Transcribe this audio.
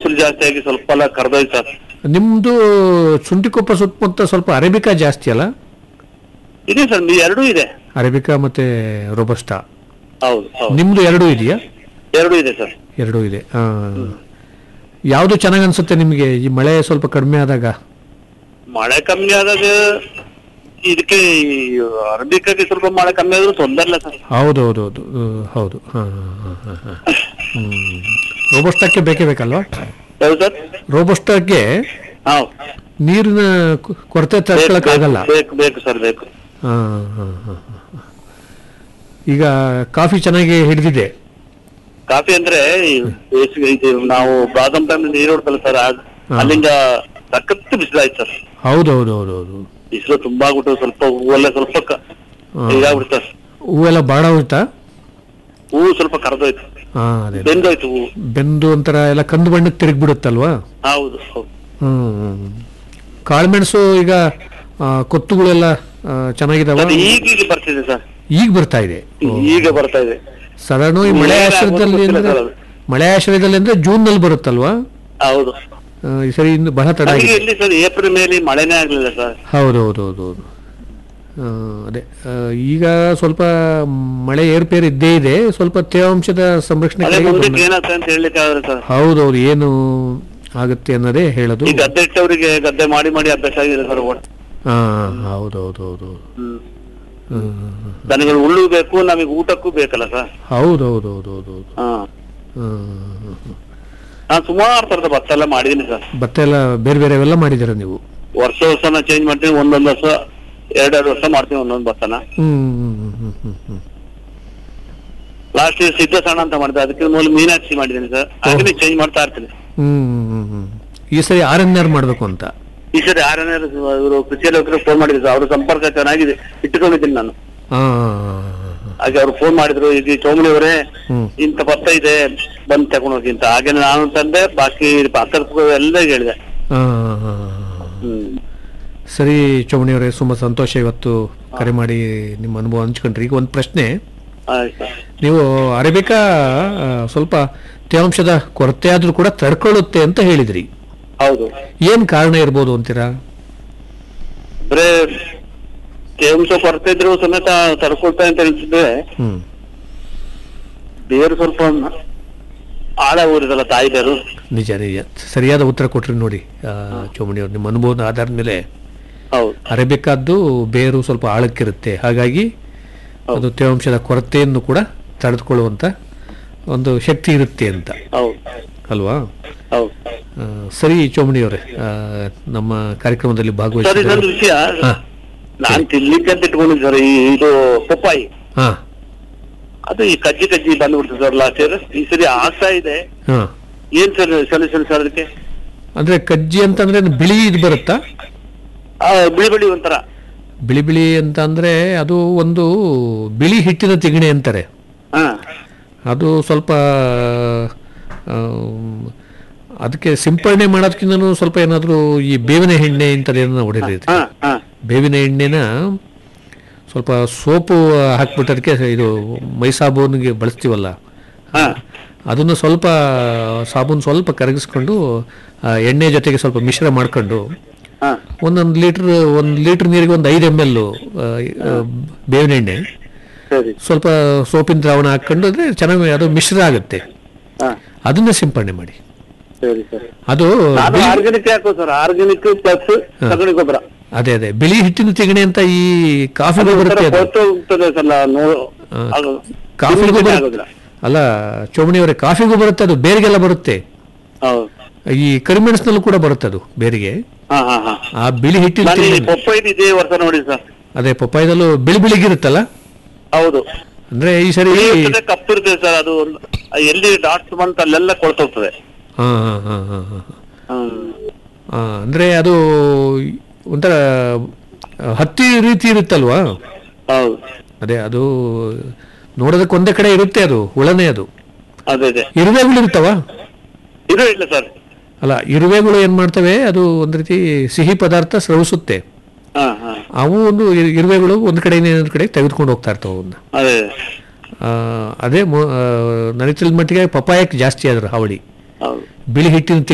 ಬಿಸಿಲು ಜಾಸ್ತಿ ಆಗಿ ಸ್ವಲ್ಪ ಎಲ್ಲ ಕರ್ದೋಯ್ತು ಸರ್ ನಿಮ್ದು ಶುಂಠಿಕೊಪ್ಪ ಸುತ್ತಮುತ್ತ ಸ್ವಲ್ಪ ಅರೇಬಿಕಾ ಜಾಸ್ತಿ ಅಲ್ಲ ಇದೆ ಸರ್ ಎರಡೂ ಇದೆ ಅರೇಬಿಕಾ ಮತ್ತೆ ರೋಬಸ್ಟಾ ಹೌದು ಹೌದು ನಿಮ್ದು ಎರಡೂ ಇದೆಯಾ ಎರಡೂ ಇದೆ ಸರ್ ಎರಡೂ ಇದೆ ಆ. ಯಾವುದು ಚೆನ್ನಾಗಿ ಅನ್ಸುತ್ತೆ ನಿಮಗೆ ಈ ಮಳೆ ಸ್ವಲ್ಪ ಕಡಿಮೆ ಆದಾಗ ಮಳೆ ಕಮ್ಮಿ ಆದಾಗ ಇದಕ್ಕೆ ಅರಬಿಕಾಗಿ ಸ್ವಲ್ಪ ಮಳೆ ಕಮ್ಮಿ ಆದ್ರೂ ತೊಂದರೆ ಇಲ್ಲ ಸರ್ ಹೌದು ಹೌದು ಹೌದು ಆ, ಹೌದು ಹಾಂ ಹಾಂ ಹಾಂ ಹಾಂ ಹ್ಞೂ ರೋಬಸ್ಟಕ್ಕೆ ಬೇಕೇ ಬೇಕಲ್ವಾ ಹೌದು ಸರ್ ರೋಬಸ್ಟಕ್ಕೆ ಹೌದು ನೀರಿನ ಕು- ಕೊರತೆ ತಡ್ಕೊಳಕ್ಕಾಗಲ್ಲ ಬೇಕು ಬೇಕು ಸರ್ ಬೇಕು ಹಾಂ ಹಾಂ ಹಾಂ ಈಗ ಕಾಫಿ ಚೆನ್ನಾಗಿ ಹಿಡಿದಿದೆ ಕಾಫಿ ಅಂದ್ರೆ ಈ ಬೇಸಿಗೆ ಇದು ನಾವು ಬಾದಾಮ್ ಟೈಮ್ ನೀರು ಹೊಡ್ತಲ್ಲ ಸರ್ ಆಗ- ಹಾ. ಅಲ್ಲಿಂದ ಸಖತ್ ಬಿಸಿಲಾಯ್ತು ಸರ್ ಹೌದು ಹೌದು ಹೌದು ಹೌದು ಬಿಸಿಲು ತುಂಬಾ ಆಗ್ಬಿಟ್ಟು ಸ್ವಲ್ಪ ಹೂವೆಲ್ಲ ಸ್ವಲ್ಪ ಕ- ಹಾ. ಇದಾಗ್ಬಿಡ್ತು ಸರ್ ಹೂವೆಲ್ಲ ಬಾಡ ಹೋಯ್ತಾ ಹೂವು ಸ್ವಲ್ಪ ಕರೆದೋಯ್ತು ಹಾಂ ಅದೇ ಬೆಂದೋಯ್ತು ಹೂವು ಬೆಂದು ಒಂಥರ ಎಲ್ಲ ಕಂದು ಬಣ್ಣಕ್ಕೆ ತಿರುಗಿಬಿಡುತ್ತಲ್ವಾ ಹೌದು ಹೌದು ಹ್ಮ್ ಕಾಳುಮೆಣಸು ಈಗ ಆ, ಕೊತ್ತುಗಳೆಲ್ಲ ಆ, ಚೆನ್ನಾಗಿದಾವ ಸರ್ ಈಗೀಗ ಬರ್ತಿದೆ ಸರ್ ಈಗ ಬರ್ತಾ ಇದೆ ಈಗ ಬರ್ತಾ ಇದೆ ಸಾಧಾರಣ ಈ ಮಳೆ ಏನಾಗ್ಬೋದು ಆಶ್ರಯದಲ್ಲಿ ಗೊತ್ತಿಲ್ಲ ಅಂದ್ರೆ ಸರ್ ಅದು. ಮಳೆ ಆಶ್ರಯದಲ್ಲಿ ಅಂದ್ರೆ ಜೂನ್ ನಲ್ಲಿ ಬರುತ್ತಲ್ವಾ ಹೌದು ಆ, ಈ ಸರಿ ಇನ್ನು ಬಹಳ ತಡ ನಮಗೆ ಆಗಿದೆ ಇಲ್ಲಿ ಸರ್ ಏಪ್ರಿಲ್ ಮೇಲೆ ಮಳೆನೇ ಆಗ್ಲಿಲ್ಲ ಸರ್ ಹೌದು ಹೌದು ಹೌದು ಹೌದು ಆ, ಅದೇ ಆ, ಈಗ ಸ್ವಲ್ಪ ಮಳೆ ಏರ್ಪೇರ್ ಇದ್ದೇ ಇದೆ ಸ್ವಲ್ಪ ತೇವಾಂಶದ ಸಂರಕ್ಷಣೆ ಅದೇ ಕಡೆಗೆ ಮುಂದಕ್ಕೆ ಗಮನ- ಏನಾಗ್ತದೆ ಅಂತ ಹೇಳಲಿಕ್ಕೆ ಆದ್ರೆ ಸರ್ ಹೌದು ಹೌದು ಏನು ಆಗುತ್ತೆ ಅನ್ನೋದೇ ಹೇಳೋದು ಈ ಗದ್ದೆ ಇಟ್ಟವರಿಗೆ ಗದ್ದೆ ಮಾಡಿ ಮಾಡಿ ಅಭ್ಯಾಸ ಆಗಿದೆ ಸರ್ ಒಟ್ಟು. ಹಾ ಹೌದು ಹೌದು ಹೌದು ಹ್ಮ್ ಹ್ಮ್. ದನಗಳು ಹುಲ್ಲು ಬೇಕು ನಮಗೆ ಊಟಕ್ಕೂ ಬೇಕಲ್ಲ ಸರ್ ಹೌದು ಹೌದು ಹೌದು ಹೌದು ಹೌದು ಹಾ ಹ್ಮ್. ನಾನು ಸುಮಾರು ತರದ ಭತ್ತ ಎಲ್ಲ ಮಾಡಿದೀನಿ ಸರ್ ಭತ್ತ ಎಲ್ಲ ಬೇರೆ ಬೇರೆವೆಲ್ಲ ಮಾಡಿದ್ದೀರ ನೀವು ವರ್ಷ ವರ್ಷನ ಚೇಂಜ್ ಮಾಡ್ತೀನಿ ಒಂದೊಂದು ವರ್ಷ ಎರಡೆರಡು ವರ್ಷ ಮಾಡ್ತೀನಿ ಒಂದೊಂದು ಭತ್ತನ ಹ್ಮ್ ಹ್ಮ್ ಹ್ಮ್ ಹ್ಮ್ ಹ್ಮ್ ಲಾಸ್ಟ್ ಇಯರ್ ಸಿದ್ದಸಣ್ಣ ಅಂತ ಮಾಡಿದೆ ಅದಕ್ಕೆ ಮೂಲ ಮೀನಾಕ್ಷಿ ಮಾಡಿದ್ದೀನಿ ಸರ್ ಹಾಗೆ ಚೇಂಜ್ ಮಾಡ್ತಾ ಇರ್ತೀನಿ ಹ್ಮ್ ಹ್ಮ್ ಹ್ಮ್ ಹ್ಮ್ ಈ ಸರಿ ಆರ್ ಎನ್ ಆರ್ ಮಾಡಬೇಕು ಅಂತ ಈ ಸರಿ ಆರನೇ ಇವರು ಕೃಷಿ ಇಲಾಖೆಗೆ ಫೋನ್ ಮಾಡಿದ್ರು ಸರ್ ಅವ್ರ ಸಂಪರ್ಕ ಚೆನ್ನಾಗಿದೆ ಇಟ್ಟುಕೊಂಡಿದ್ದೀನಿ ನಾನು ಹಾ ಹಾಗೆ ಅವ್ರು ಫೋನ್ ಮಾಡಿದ್ರು ಈಗ ಚೌಮಣಿ ಅವರೇ ಹ್ಮ್ ಇಂಥ ಭತ್ತ ಇದೆ ಬಂದ್ ತಗೊಂಡ್ ಹೋಗಿ ಅಂತ ಹಾಗೆ ನಾನು ತಂದೆ ಬಾಕಿ ಪಕ್ಕದ ಎಲ್ಲ ಹೇಳಿದೆ ಹಾ ಹ್ಮ್ ಸರಿ ಚೌಮಣಿ ಅವರೇ ತುಂಬಾ ಸಂತೋಷ ಇವತ್ತು ಕರೆ ಮಾಡಿ ನಿಮ್ಮ ಅನುಭವ ಹಂಚ್ಕೊಂಡ್ರಿ ಈಗ ಒಂದು ಪ್ರಶ್ನೆ ಆಯ್ತು ಸರ್. ನೀವು ಅರೇಬಿಕಾ ಆ, ಸ್ವಲ್ಪ ತೇವಾಂಶದ ಕೊರತೆ ಆದ್ರೂ ಕೂಡ ತಡ್ಕೊಳ್ಳುತ್ತೆ ಅಂತ ಹೇಳಿದ್ರಿ ಹೌದು ಏನ್ ಕಾರಣ ಇರ್ಬೋದು ಅಂತೀರಾ ಬರೇ ತೇವಾಂಶ ಕೊರತೆ ಇದ್ರು ಸಮೇತ ತಡ್ಕೊಳ್ತಾ ಅಂತ ಹೇಳ್ತಿದ್ರೆ ಹ್ಮ್ ಬೇರು ಸ್ವಲ್ಪ ಆಳ ಊರಿದಲ್ಲ ತಾಯಿ ಬೇರು ನಿಜ ನಿಜ ಸರಿಯಾದ ಉತ್ತರ ಕೊಟ್ರಿ ನೋಡಿ ಆ, ಚೌಮಣಿ ಅವ್ರು ನಿಮ್ಮ ಅನುಭವದ ಆಧಾರದ ಮೇಲೆ ಹೌದು ಅರೇಬಿಕಾದ್ದು ಬೇರು ಸ್ವಲ್ಪ ಆಳಕ್ಕಿರುತ್ತೆ ಹಾಗಾಗಿ ಅದು ತೇವಾಂಶದ ಕೊರತೆಯನ್ನು ಕೂಡ ತಡೆದುಕೊಳ್ಳುವಂತ ಒಂದು ಶಕ್ತಿ ಇರುತ್ತೆ ಅಂತ ಹೌದು ಅಲ್ವಾ ಹೌದು ಆ, ಸರಿ ಚೌಮಣಿ ಅವರೇ ಆ, ನಮ್ಮ ಕಾರ್ಯಕ್ರಮದಲ್ಲಿ ಸರ್ ಭಾಗವಹಿಸಿದ ಇದೊಂದು ವಿಷಯ ಹಾ ನಾನ್ ತಿನ್ಲಿಕ್ಕೆ ಅಂತ ಇಟ್ಕೊಂಡಿದ್ದೆ ಸರ್ ಈ ಇದು ಪಪ್ಪಾಯಿ ಹಾ ಅದು ಈ ಕಜ್ಜಿ ಕಜ್ಜಿ ಬಂದ್ಬಿಡ್ತದೆ ಸರ್ ಲಾಸ್ಟ್ ಇಯರ್ ಈ ಸರಿ ಆಗ್ತಾ ಇದೆ ಹಾ ಏನ್ ಸರ್ ಸೊಲ್ಯೂಷನ್ ಸರ್ ಅದಕ್ಕೆ ಅಂದ್ರೆ ಕಜ್ಜಿ ಅಂತಂದ್ರೆ ಏನು ಬಿಳಿ ಇದು ಬರುತ್ತಾ ಆ, ಬಿಳಿ ಬಿಳಿ ಒಂಥರ ಬಿಳಿ ಬಿಳಿ ಅಂತ ಅಂದ್ರೆ ಅದು ಒಂದು ಬಿಳಿ ಹಿಟ್ಟಿನ ತಿಗಣೆ ಅಂತಾರೆ ಹಾ ಅದು ಸ್ವಲ್ಪ ಆಮ್, ಅದಕ್ಕೆ ಸಿಂಪರಣೆ ಮಾಡೋದಕ್ಕಿಂತ ಸ್ವಲ್ಪ ಏನಾದರೂ ಈ ಬೇವಿನ ಎಣ್ಣೆ ಇಂಥದ್ದೇನೋ ಹೊಡೆದಿದೆ ಹಾ ಹಾ ಬೇವಿನ ಎಣ್ಣೆನ ಸ್ವಲ್ಪ ಸೋಪು ಹಾಕ್ಬಿಟ್ಟು ಅದಕ್ಕೆ ಇದು ಮೈ ಸಾಬೂನಿಗೆ ಬಳಸ್ತೀವಲ್ಲ ಹಾ ಅದನ್ನು ಸ್ವಲ್ಪ ಸಾಬೂನು ಸ್ವಲ್ಪ ಕರಗಿಸ್ಕೊಂಡು ಆ ಎಣ್ಣೆ ಜೊತೆಗೆ ಸ್ವಲ್ಪ ಮಿಶ್ರ ಮಾಡ್ಕೊಂಡು ಹಾ ಒಂದೊಂದು ಲೀಟ್ರ್ ಒಂದು ಲೀಟ್ರ್ ನೀರಿಗೆ ಒಂದು ಐದು ಎಮ್ ಎಲ್ ಬೇವಿನ ಎಣ್ಣೆ ಸರಿ ಸ್ವಲ್ಪ ಸೋಪಿನ ದ್ರಾವಣ ಹಾಕ್ಕೊಂಡು ಅಂದರೆ ಚೆನ್ನಾಗಿ ಅದು ಮಿಶ್ರ ಆಗುತ್ತೆ ಹಾ ಅದನ್ನ ಸಿಂಪರಣೆ ಮಾಡಿ ಸರಿ ಸರಿ ಅದು ನಾನು ಬಿಳಿ- ಆರ್ಗ್ಯಾನಿಕ್ ಹಾಕೋ ಸರ್ ಆರ್ಗ್ಯಾನಿಕ್ ಪ್ಲಸ್ ಸಗಣಿ ಗೊಬ್ಬರ ಅದೇ ಅದೇ ಬಿಳಿ ಹಿಟ್ಟಿನ ತಿಗಣೆ ಅಂತ ಈ ಕಾಫಿಗೂ ಬರುತ್ತೆ ಅದು ಹೊರಟು ಹೋಗ್ತದೆ ಸರ್ ನೋ ಆ, ಅದು ಕಾಫಿಗೂ ತಿನ್ಲಿಕ್ಕೆ ಬರುತ್ತೆ ಆಗೋದಿಲ್ಲ ಅಲ್ಲ ಚೌಮಣಿ ಅವರೇ ಕಾಫಿಗೂ ಬರುತ್ತೆ ಅದು ಬೇರಿಗೆಲ್ಲ ಬರುತ್ತೆ ಹೌದು ಈ ಕರಿಮೆಣಸಿನಲ್ಲೂ ಕೂಡ ಬರುತ್ತೆ ಅದು ಬೇರಿಗೆ ಹಾ ಹಾ ಹಾ ಆ ಬಿಳಿ ಹಿಟ್ಟಿನ ನಾನು ಈ ತಿಗಣೆ ಪಪ್ಪಾಯಿದು ಇದೇ ವರ್ಷ ನೋಡಿ ಸರ್ ಅದೇ ಪಪ್ಪಾಯದಲ್ಲೂ ಬಿಳಿ ಬಿಳಿಗಿರುತ್ತಲ್ಲ ಹೌದು ಅಂದ್ರೆ ಈ ಸರಿ ಬಿಳಿ ಇರ್ತದೆ, ಕಪ್ಪು ಇರ್ತದೆ ಸರ್ ಅದು ಒಂದು- ಎಲ್ಲಿ ಡಾಟ್ಸ್ ಬಂತ ಅಲ್ಲೆಲ್ಲ ಕೊಳ್ತೋಗ್ತದೆ ಹಾ ಹಾ ಹಾ ಹಾ ಹಾ ಹ್ಮ್ ಆ, ಅಂದ್ರೆ ಅದು ಒಂಥರ ಹತ್ತಿ ರೀತಿ ಇರುತ್ತಲ್ವಾ ಹೌದು ಅದೇ ಅದು ನೋಡೋದಕ್ಕೆ ಒಂದೇ ಕಡೆ ಇರುತ್ತೆ ಅದು ಹುಳನೇ ಅದು ಅದೇ ಅದೇ ಇರುವೆಗಳು ಇರ್ತಾವ ಇದು ಇಲ್ಲ ಸರ್ ಅಲ್ಲ ಇರುವೆಗಳು ಏನ್ ಮಾಡ್ತವೆ ಅದು ಒಂದ್ ರೀತಿ ಸಿಹಿ ಪದಾರ್ಥ ಸ್ರವಿಸುತ್ತೆ ಹಾ ಹಾ ಅವು ಒಂದು ಇರು- ಇರುವೆಗಳು ಒಂದ್ ಕಡೆ ಇನ್ನೊಂದ್ ಕಡೆ ತೆಗೆದುಕೊಂಡು ಹೋಗ್ತಾ ಇರ್ತಾವ ಅವನ್ನ ಅದೇ ಆ, ಅದೇ ಮೊ- ಆ, ನನಗೆ ತಿಳಿದ ಮಟ್ಟಿಗೆ ಪಪಾಯಕ್ಕೆ ಜಾಸ್ತಿ ಆದ್ರು ಹಾವಳಿ ಹೌದು ಬಿಳಿ ಹಿಟ್ಟಿನ